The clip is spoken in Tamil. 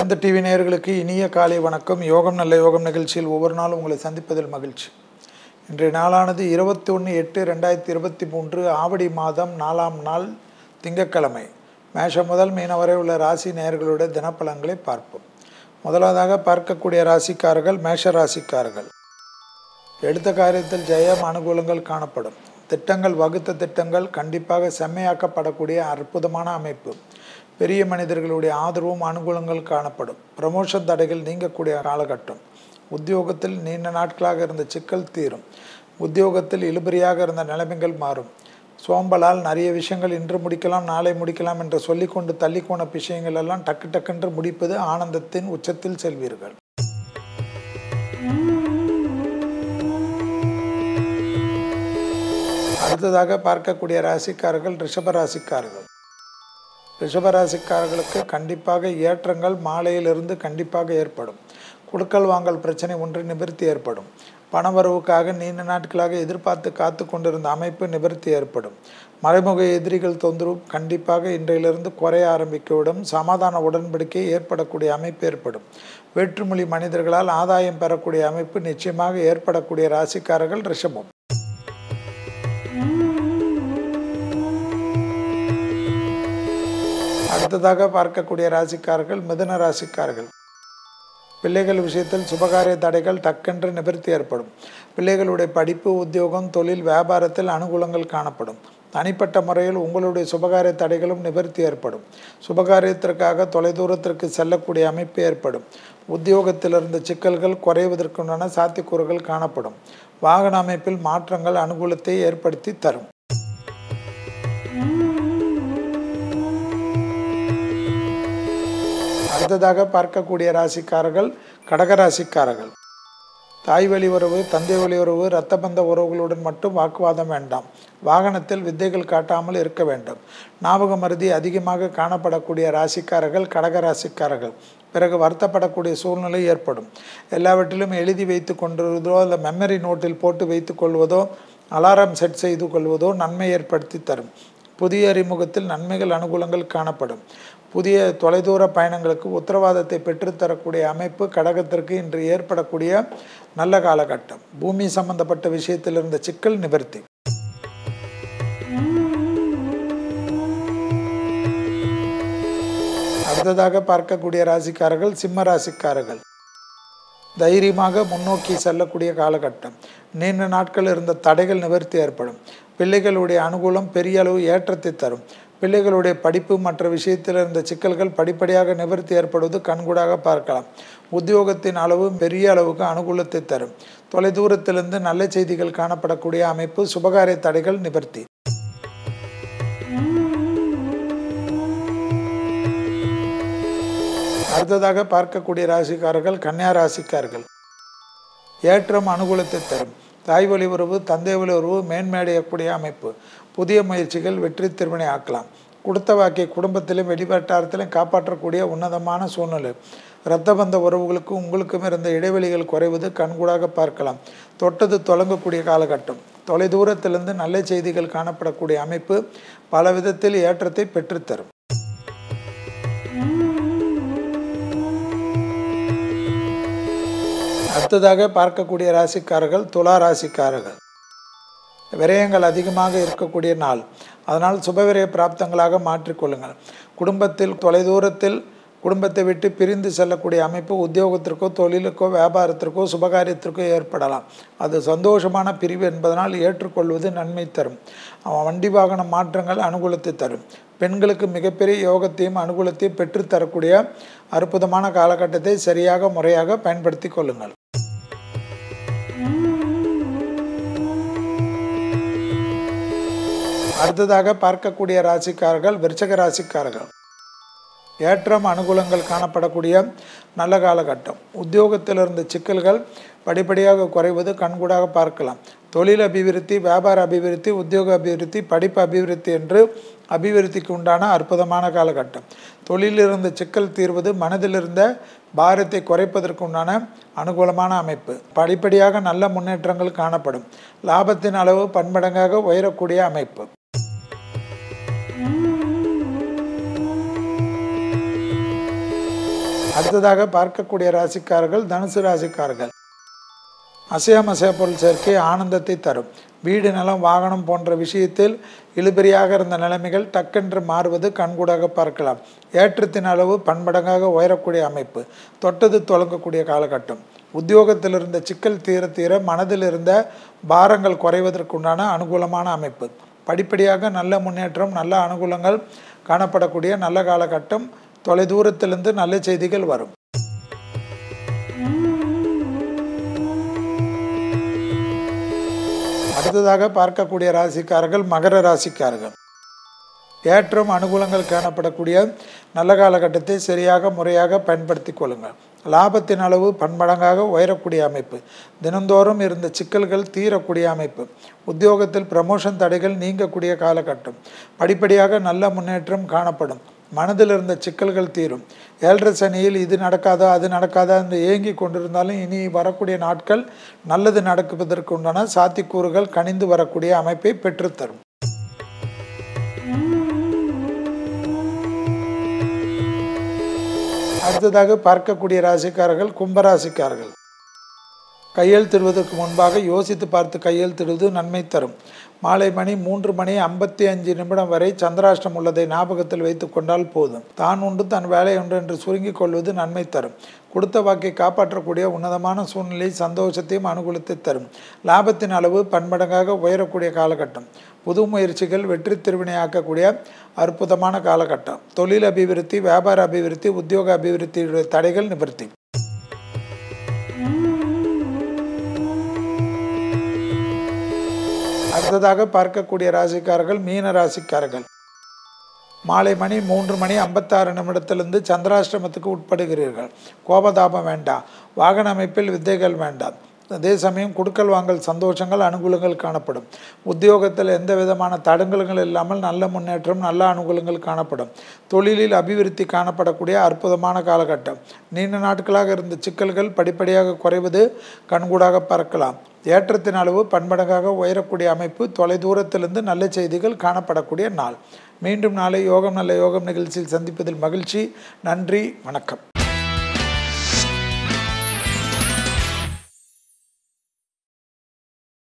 வேந்த டிவி நேயர்களுக்கு இனிய காலை வணக்கம் யோகம் நல்ல யோகம் நிகழ்ச்சியில் ஒவ்வொரு நாளும் உங்களை சந்திப்பதில் மகிழ்ச்சி இன்றைய நாளானது இருபத்தி ஒன்று எட்டு ரெண்டாயிரத்தி இருபத்தி மூன்று ஆவடி மாதம் நாலாம் நாள் திங்கட்கிழமை மேஷம் முதல் மீன வரை உள்ள ராசி நேயர்களுடைய தினப்பலன்களை பார்ப்போம் முதலாவதாக பார்க்கக்கூடிய ராசிக்காரர்கள் மேஷ ராசிக்காரர்கள் எடுத்த காரியத்தில் ஜெயம் அனுகூலங்கள் காணப்படும் திட்டங்கள் வகுத்த திட்டங்கள் கண்டிப்பாக செம்மையாக்கப்படக்கூடிய அற்புதமான அமைப்பு பெரிய மனிதர்களுடைய ஆதரவும் அனுகூலங்கள் காணப்படும் ப்ரமோஷன் தடைகள் நீங்கக்கூடிய காலகட்டம் உத்தியோகத்தில் நீண்ட நாட்களாக இருந்த சிக்கல் தீரும் உத்தியோகத்தில் இழுபறியாக இருந்த நிலைமைகள் மாறும் சோம்பலால் நிறைய விஷயங்கள் இன்று முடிக்கலாம் நாளை முடிக்கலாம் என்று சொல்லிக்கொண்டு தள்ளிக்கோண விஷயங்கள் எல்லாம் டக்கு டக்கென்று முடிப்பது ஆனந்தத்தின் உச்சத்தில் செல்வீர்கள் அடுத்ததாக பார்க்கக்கூடிய ராசிக்காரர்கள் ரிஷப ராசிக்காரர்கள் ரிஷப ராசிக்காரர்களுக்கு கண்டிப்பாக ஏற்றங்கள் மாலையிலிருந்து கண்டிப்பாக ஏற்படும் குடுக்கல் வாங்கல் பிரச்சனை ஒன்று நிவர்த்தி ஏற்படும் பணவரவுக்காக நீண்ட நாட்களாக எதிர்பார்த்து காத்து கொண்டிருந்த அமைப்பு நிவர்த்தி ஏற்படும் மறைமுக எதிரிகள் தொந்தரவு கண்டிப்பாக இன்றையிலிருந்து குறைய ஆரம்பிக்கவிடும் சமாதான உடன்படிக்கை ஏற்படக்கூடிய அமைப்பு ஏற்படும் வேற்றுமொழி மனிதர்களால் ஆதாயம் பெறக்கூடிய அமைப்பு நிச்சயமாக ஏற்படக்கூடிய ராசிக்காரர்கள் ரிஷபம் அடுத்ததாக பார்க்கக்கூடிய ராசிக்காரர்கள் மிதுன ராசிக்காரர்கள் பிள்ளைகள் விஷயத்தில் சுபகாரிய தடைகள் டக்கென்று நிவர்த்தி ஏற்படும் பிள்ளைகளுடைய படிப்பு உத்தியோகம் தொழில் வியாபாரத்தில் அனுகூலங்கள் காணப்படும் தனிப்பட்ட முறையில் உங்களுடைய சுபகாரிய தடைகளும் நிவர்த்தி ஏற்படும் சுபகாரியத்திற்காக தொலைதூரத்திற்கு செல்லக்கூடிய அமைப்பு ஏற்படும் உத்தியோகத்தில் இருந்த சிக்கல்கள் குறைவதற்குண்டான சாத்தியக்கூறுகள் காணப்படும் வாகன அமைப்பில் மாற்றங்கள் அனுகூலத்தை ஏற்படுத்தி தரும் அடுத்ததாக பார்க்கக்கூடிய ராசிக்காரர்கள் கடகராசிக்காரர்கள் தாய் வழி உறவு தந்தை வழி உறவு இரத்த பந்த உறவுகளுடன் மட்டும் வாக்குவாதம் வேண்டாம் வாகனத்தில் வித்தைகள் காட்டாமல் இருக்க வேண்டும் ஞாபக மருதி அதிகமாக காணப்படக்கூடிய ராசிக்காரர்கள் கடக ராசிக்காரர்கள் பிறகு வருத்தப்படக்கூடிய சூழ்நிலை ஏற்படும் எல்லாவற்றிலும் எழுதி வைத்து கொண்டிருந்தோ அல்ல மெமரி நோட்டில் போட்டு வைத்து கொள்வதோ அலாரம் செட் செய்து கொள்வதோ நன்மை ஏற்படுத்தி தரும் புதிய அறிமுகத்தில் நன்மைகள் அனுகூலங்கள் காணப்படும் புதிய தொலைதூர பயணங்களுக்கு உத்தரவாதத்தை பெற்றுத்தரக்கூடிய அமைப்பு கடகத்திற்கு இன்று ஏற்படக்கூடிய நல்ல காலகட்டம் பூமி சம்பந்தப்பட்ட விஷயத்தில் இருந்த சிக்கல் நிவர்த்தி அடுத்ததாக பார்க்கக்கூடிய ராசிக்காரர்கள் சிம்ம ராசிக்காரர்கள் தைரியமாக முன்னோக்கி செல்லக்கூடிய காலகட்டம் நீண்ட நாட்கள் இருந்த தடைகள் நிவர்த்தி ஏற்படும் பிள்ளைகளுடைய அனுகூலம் பெரிய அளவு ஏற்றத்தை தரும் பிள்ளைகளுடைய படிப்பு மற்ற விஷயத்தில் இருந்த சிக்கல்கள் படிப்படியாக நிவர்த்தி ஏற்படுவது கண்கூடாக பார்க்கலாம் உத்தியோகத்தின் அளவு பெரிய அளவுக்கு அனுகூலத்தை தரும் தொலைதூரத்திலிருந்து நல்ல செய்திகள் காணப்படக்கூடிய அமைப்பு சுபகாரிய தடைகள் நிவர்த்தி அடுத்ததாக பார்க்கக்கூடிய ராசிக்காரர்கள் கன்னியா ராசிக்காரர்கள் ஏற்றம் அனுகூலத்தை தரும் தாய் வழி உறவு தந்தை வழி உறவு மேன்மேடையக்கூடிய அமைப்பு புதிய முயற்சிகள் வெற்றி திருமணி ஆக்கலாம் கொடுத்த வாக்கை குடும்பத்திலும் வெளிவட்டாரத்திலும் காப்பாற்றக்கூடிய உன்னதமான சூழ்நிலை இரத்த பந்த உறவுகளுக்கும் உங்களுக்கும் இருந்த இடைவெளிகள் குறைவது கண்கூடாக பார்க்கலாம் தொட்டது தொடங்கக்கூடிய காலகட்டம் தொலைதூரத்திலிருந்து நல்ல செய்திகள் காணப்படக்கூடிய அமைப்பு பல விதத்தில் ஏற்றத்தை பெற்றுத்தரும் அடுத்ததாக பார்க்கக்கூடிய ராசிக்காரர்கள் துலா ராசிக்காரர்கள் விரயங்கள் அதிகமாக இருக்கக்கூடிய நாள் அதனால் சுபவிரய பிராப்தங்களாக மாற்றிக்கொள்ளுங்கள் குடும்பத்தில் தொலைதூரத்தில் குடும்பத்தை விட்டு பிரிந்து செல்லக்கூடிய அமைப்பு உத்தியோகத்திற்கோ தொழிலுக்கோ வியாபாரத்திற்கோ சுபகாரியத்திற்கோ ஏற்படலாம் அது சந்தோஷமான பிரிவு என்பதனால் ஏற்றுக்கொள்வது நன்மை தரும் வண்டி வாகன மாற்றங்கள் அனுகூலத்தை தரும் பெண்களுக்கு மிகப்பெரிய யோகத்தையும் அனுகூலத்தையும் பெற்றுத்தரக்கூடிய அற்புதமான காலகட்டத்தை சரியாக முறையாக பயன்படுத்தி கொள்ளுங்கள் அடுத்ததாக பார்க்கக்கூடிய ராசிக்காரர்கள் விருச்சக ராசிக்காரர்கள் ஏற்றம் அனுகூலங்கள் காணப்படக்கூடிய நல்ல காலகட்டம் உத்தியோகத்தில் இருந்த சிக்கல்கள் படிப்படியாக குறைவது கண்கூடாக பார்க்கலாம் தொழில் அபிவிருத்தி வியாபார அபிவிருத்தி உத்தியோக அபிவிருத்தி படிப்பு அபிவிருத்தி என்று அபிவிருத்திக்கு உண்டான அற்புதமான காலகட்டம் தொழிலில் இருந்த சிக்கல் தீர்வது மனதில் இருந்த பாரத்தை குறைப்பதற்கு உண்டான அனுகூலமான அமைப்பு படிப்படியாக நல்ல முன்னேற்றங்கள் காணப்படும் லாபத்தின் அளவு பன்மடங்காக உயரக்கூடிய அமைப்பு அடுத்ததாக பார்க்கக்கூடிய ராசிக்காரர்கள் தனுசு ராசிக்காரர்கள் அசையம் அசைய பொருள் சேர்க்கை ஆனந்தத்தை தரும் வீடு நிலம் வாகனம் போன்ற விஷயத்தில் இழுபறியாக இருந்த நிலைமைகள் டக்கென்று மாறுவது கண்கூடாக பார்க்கலாம் ஏற்றத்தின் அளவு பன்மடங்காக உயரக்கூடிய அமைப்பு தொட்டது தொடங்கக்கூடிய காலகட்டம் உத்தியோகத்தில் இருந்த சிக்கல் தீர தீர மனதில் இருந்த பாரங்கள் குறைவதற்குண்டான அனுகூலமான அமைப்பு படிப்படியாக நல்ல முன்னேற்றம் நல்ல அனுகூலங்கள் காணப்படக்கூடிய நல்ல காலகட்டம் தொலைதூரத்திலிருந்து நல்ல செய்திகள் வரும் அடுத்ததாக பார்க்கக்கூடிய ராசிக்காரர்கள் மகர ராசிக்காரர்கள் ஏற்றம் அனுகூலங்கள் காணப்படக்கூடிய நல்ல காலகட்டத்தை சரியாக முறையாக பயன்படுத்தி கொள்ளுங்கள் லாபத்தின் அளவு பன்மடங்காக உயரக்கூடிய அமைப்பு தினந்தோறும் இருந்த சிக்கல்கள் தீரக்கூடிய அமைப்பு உத்தியோகத்தில் ப்ரமோஷன் தடைகள் நீங்கக்கூடிய காலகட்டம் படிப்படியாக நல்ல முன்னேற்றம் காணப்படும் மனதில் இருந்த சிக்கல்கள் தீரும் ஏழரை சனியில் இது நடக்காதா அது நடக்காதா என்று ஏங்கி கொண்டிருந்தாலும் இனி வரக்கூடிய நாட்கள் நல்லது நடக்குவதற்கு உண்டான சாத்திக்கூறுகள் கனிந்து வரக்கூடிய அமைப்பை பெற்றுத்தரும் அடுத்ததாக பார்க்கக்கூடிய ராசிக்காரர்கள் கும்பராசிக்காரர்கள் கையெழுத்திடுவதற்கு முன்பாக யோசித்து பார்த்து கையெழுத்திடுவது நன்மை தரும் மாலை மணி மூன்று மணி ஐம்பத்தி அஞ்சு நிமிடம் வரை சந்திராஷ்டம் உள்ளதை ஞாபகத்தில் வைத்து கொண்டால் போதும் தான் உண்டு தன் வேலை உண்டு என்று சுருங்கிக் கொள்வது நன்மை தரும் கொடுத்த வாக்கை காப்பாற்றக்கூடிய உன்னதமான சூழ்நிலை சந்தோஷத்தையும் அனுகூலத்தை தரும் லாபத்தின் அளவு பன்மடங்காக உயரக்கூடிய காலகட்டம் புது முயற்சிகள் வெற்றி திருவினையாக்கக்கூடிய அற்புதமான காலகட்டம் தொழில் அபிவிருத்தி வியாபார அபிவிருத்தி உத்தியோக அபிவிருத்தியுடைய தடைகள் நிவர்த்தி அடுத்ததாக பார்க்கக்கூடிய ராசிக்காரர்கள் மீன ராசிக்காரர்கள் மாலை மணி மூன்று மணி ஐம்பத்தாறு நிமிடத்திலிருந்து சந்திராஷ்டிரமத்துக்கு உட்படுகிறீர்கள் கோபதாபம் வேண்டாம் வாகன அமைப்பில் வித்தைகள் வேண்டாம் அதே சமயம் கொடுக்கல் வாங்கல் சந்தோஷங்கள் அனுகூலங்கள் காணப்படும் உத்தியோகத்தில் எந்த விதமான தடங்கல்கள் இல்லாமல் நல்ல முன்னேற்றம் நல்ல அனுகூலங்கள் காணப்படும் தொழிலில் அபிவிருத்தி காணப்படக்கூடிய அற்புதமான காலகட்டம் நீண்ட நாட்களாக இருந்த சிக்கல்கள் படிப்படியாக குறைவது கண்கூடாக பறக்கலாம் ஏற்றத்தின் அளவு பன்மடங்காக உயரக்கூடிய அமைப்பு தொலைதூரத்திலிருந்து நல்ல செய்திகள் காணப்படக்கூடிய நாள் மீண்டும் நாளை யோகம் நல்ல யோகம் நிகழ்ச்சியில் சந்திப்பதில் மகிழ்ச்சி நன்றி வணக்கம்